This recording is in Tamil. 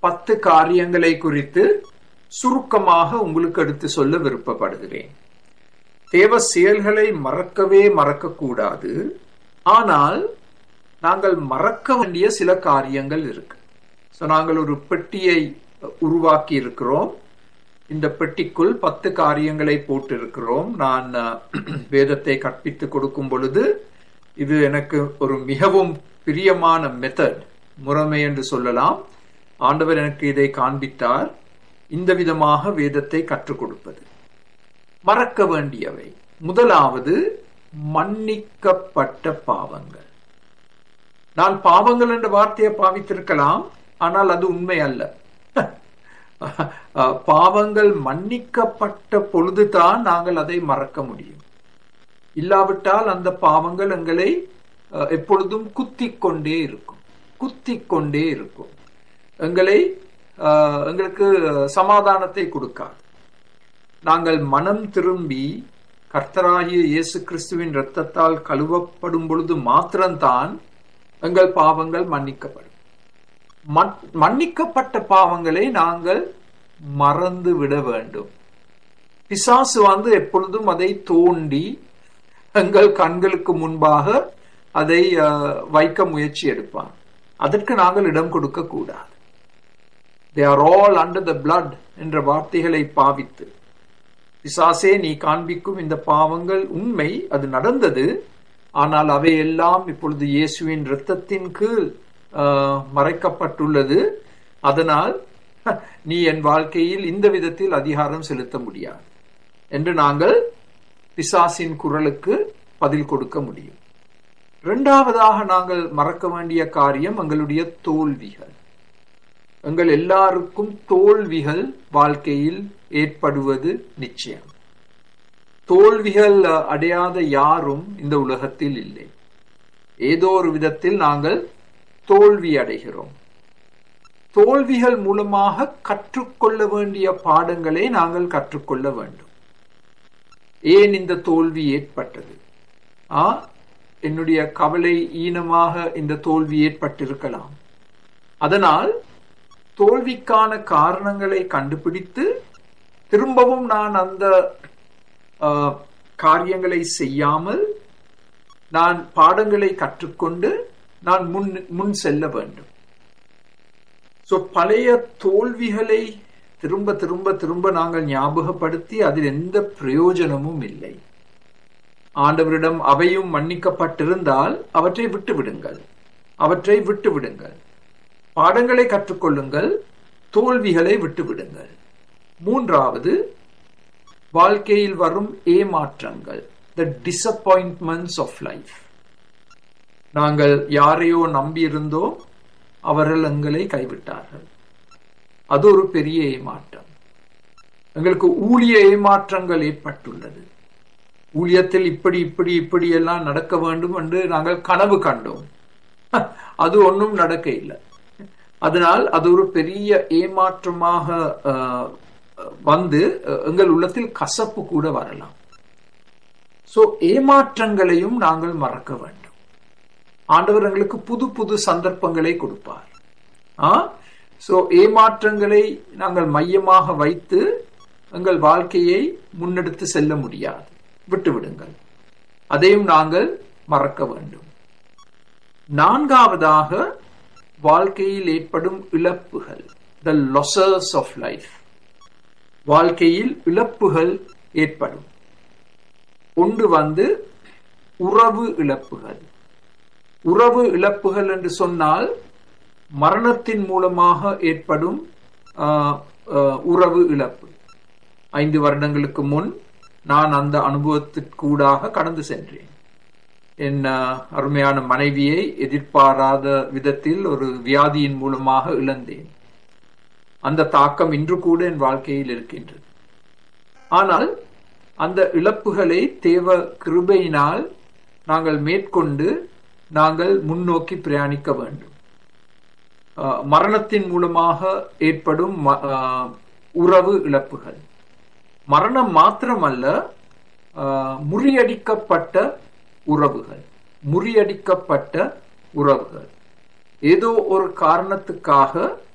பத்து காரியங்களை குறித்து சுருக்கமாக உங்களுக்கு எடுத்து சொல்ல விருப்பப்படுகிறேன் தேவ செயல்களை மறக்கவே மறக்கக்கூடாது ஆனால் நாங்கள் மறக்க வேண்டிய சில காரியங்கள் இருக்கு ஸோ நாங்கள் ஒரு பெட்டியை உருவாக்கி இருக்கிறோம் இந்த பெட்டிக்குள் பத்து காரியங்களை போட்டிருக்கிறோம் நான் வேதத்தை கற்பித்து கொடுக்கும் பொழுது இது எனக்கு ஒரு மிகவும் பிரியமான மெத்தட் முறைமை என்று சொல்லலாம் ஆண்டவர் எனக்கு இதை காண்பித்தார் இந்த விதமாக வேதத்தை கற்றுக் கொடுப்பது மறக்க வேண்டியவை முதலாவது மன்னிக்கப்பட்ட பாவங்கள் நான் பாவங்கள் என்ற வார்த்தையை பாவித்திருக்கலாம் ஆனால் அது உண்மை அல்ல பாவங்கள் மன்னிக்கப்பட்ட பொழுதுதான் நாங்கள் அதை மறக்க முடியும் இல்லாவிட்டால் அந்த பாவங்கள் எங்களை எப்பொழுதும் குத்தி கொண்டே இருக்கும் குத்தி கொண்டே இருக்கும் எங்களை எங்களுக்கு சமாதானத்தை கொடுக்காது நாங்கள் மனம் திரும்பி கர்த்தராகிய இயேசு கிறிஸ்துவின் இரத்தத்தால் கழுவப்படும் பொழுது மாத்திரம்தான் எங்கள் பாவங்கள் மன்னிக்கப்படும் மன்னிக்கப்பட்ட பாவங்களை நாங்கள் மறந்து விட வேண்டும் பிசாசு வந்து எப்பொழுதும் அதை தோண்டி எங்கள் கண்களுக்கு முன்பாக அதை வைக்க முயற்சி எடுப்பான் அதற்கு நாங்கள் இடம் கொடுக்க கூடாது they are all under the blood என்ற வார்த்தைகளை பாவித்து பிசாசே நீ காண்பிக்கும் இந்த பாவங்கள் உண்மை அது நடந்தது ஆனால் அவையெல்லாம் இப்பொழுது இயேசுவின் இரத்தத்தின் கீழ் மறைக்கப்பட்டுள்ளது அதனால் நீ என் வாழ்க்கையில் இந்த விதத்தில் அதிகாரம் செலுத்த முடியாது என்று நாங்கள் பிசாசின் குரலுக்கு பதில் கொடுக்க முடியும் இரண்டாவதாக நாங்கள் மறக்க வேண்டிய காரியம் எங்களுடைய தோல்விகள் எங்கள் எல்லாருக்கும் தோல்விகள் வாழ்க்கையில் ஏற்படுவது நிச்சயம் தோல்விகள் அடையாத யாரும் இந்த உலகத்தில் இல்லை ஏதோ ஒரு விதத்தில் நாங்கள் தோல்வி அடைகிறோம் தோல்விகள் மூலமாக கற்றுக்கொள்ள வேண்டிய பாடங்களை நாங்கள் கற்றுக்கொள்ள வேண்டும் ஏன் இந்த தோல்வி ஏற்பட்டது ஆ என்னுடைய கவலை ஈனமாக இந்த தோல்வி ஏற்பட்டிருக்கலாம் அதனால் தோல்விக்கான காரணங்களை கண்டுபிடித்து திரும்பவும் நான் அந்த காரியங்களை செய்யாமல் நான் பாடங்களை கற்றுக்கொண்டு நான் முன் முன் செல்ல வேண்டும் ஸோ பழைய தோல்விகளை திரும்ப திரும்ப திரும்ப நாங்கள் ஞாபகப்படுத்தி அதில் எந்த பிரயோஜனமும் இல்லை ஆண்டவரிடம் அவையும் மன்னிக்கப்பட்டிருந்தால் அவற்றை விட்டு விடுங்கள் அவற்றை விட்டு விடுங்கள் பாடங்களை கற்றுக்கொள்ளுங்கள் தோல்விகளை விட்டு விடுங்கள் மூன்றாவது வாழ்க்கையில் வரும் ஏமாற்றங்கள் த டிசப்பாயின்மெண்ட்ஸ் ஆஃப் லைஃப் நாங்கள் யாரையோ நம்பியிருந்தோம் அவர்கள் எங்களை கைவிட்டார்கள் அது ஒரு பெரிய ஏமாற்றம் எங்களுக்கு ஊழிய ஏமாற்றங்கள் ஏற்பட்டுள்ளது ஊழியத்தில் இப்படி இப்படி இப்படி எல்லாம் நடக்க வேண்டும் என்று நாங்கள் கனவு கண்டோம் அது ஒன்றும் நடக்க இல்லை அதனால் அது ஒரு பெரிய ஏமாற்றமாக வந்து எங்கள் உள்ளத்தில் கசப்பு கூட வரலாம் சோ ஏமாற்றங்களையும் நாங்கள் மறக்க வேண்டும் ஆண்டவர் எங்களுக்கு புது புது சந்தர்ப்பங்களை கொடுப்பார் ஆ சோ ஏமாற்றங்களை நாங்கள் மையமாக வைத்து எங்கள் வாழ்க்கையை முன்னெடுத்து செல்ல முடியாது விட்டுவிடுங்கள் அதையும் நாங்கள் மறக்க வேண்டும் நான்காவதாக வாழ்க்கையில் ஏற்படும் இழப்புகள் த லொசர்ஸ் ஆஃப் லைஃப் வாழ்க்கையில் இழப்புகள் ஏற்படும் ஒன்று வந்து உறவு இழப்புகள் உறவு இழப்புகள் என்று சொன்னால் மரணத்தின் மூலமாக ஏற்படும் உறவு இழப்பு ஐந்து வருடங்களுக்கு முன் நான் அந்த அனுபவத்திற்கூடாக கடந்து சென்றேன் என் அருமையான மனைவியை எதிர்பாராத விதத்தில் ஒரு வியாதியின் மூலமாக இழந்தேன் அந்த தாக்கம் இன்று கூட என் வாழ்க்கையில் இருக்கின்றது ஆனால் அந்த இழப்புகளை தேவ கிருபையினால் நாங்கள் மேற்கொண்டு நாங்கள் முன்னோக்கி பிரயாணிக்க வேண்டும் மரணத்தின் மூலமாக ஏற்படும் உறவு இழப்புகள் மரணம் மாத்திரமல்ல முறியடிக்கப்பட்ட உறவுகள் முறியடிக்கப்பட்ட உறவுகள் ஏதோ ஒரு காரணத்துக்காக